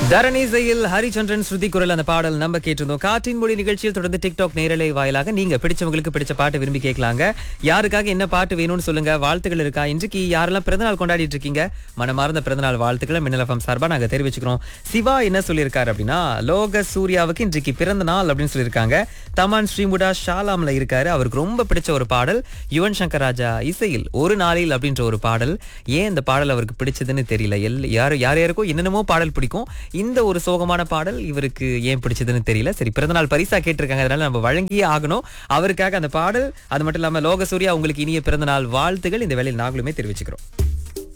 தரணி செயல் ஹரிச்சந்திரன் ஸ்ருதி குரல் அந்த பாடல் நம்ம கேட்டிருந்தோம் காற்றின் மொழி நிகழ்ச்சியில் தொடர்ந்து டிக்டாக் நேரலை வாயிலாக நீங்க பிடிச்சவங்களுக்கு பிடிச்ச பாட்டு விரும்பி கேட்கலாங்க யாருக்காக என்ன பாட்டு வேணும்னு சொல்லுங்க வாழ்த்துக்கள் இருக்கா இன்றைக்கு யாரெல்லாம் பிறந்தநாள் கொண்டாடிட்டு இருக்கீங்க மனமார்ந்த பிறந்தநாள் வாழ்த்துக்களை மின்னலஃபம் சார்பா நாங்க தெரிவிச்சுக்கிறோம் சிவா என்ன சொல்லியிருக்காரு அப்படின்னா லோக சூர்யாவுக்கு இன்றைக்கு பிறந்த நாள் அப்படின்னு சொல்லியிருக்காங்க தமான் ஸ்ரீமுடா ஷாலாம்ல இருக்காரு அவருக்கு ரொம்ப பிடிச்ச ஒரு பாடல் யுவன் சங்கர் ராஜா இசையில் ஒரு நாளில் அப்படின்ற ஒரு பாடல் ஏன் இந்த பாடல் அவருக்கு பிடிச்சதுன்னு தெரியல எல் யார் யார் யாருக்கோ என்னென்னமோ பாடல் பிடிக்கும் இந்த ஒரு சோகமான பாடல் இவருக்கு ஏன் பிடிச்சதுன்னு தெரியல சரி பிறந்தநாள் பரிசா கேட்டிருக்காங்க அதனால நம்ம வழங்கியே ஆகணும் அவருக்காக அந்த பாடல் அது மட்டும் இல்லாம லோக சூர்யா உங்களுக்கு இனிய பிறந்தநாள் வாழ்த்துகள் இந்த வேளையில் நாங்களுமே தெரிவிச்சுக்கிறோம்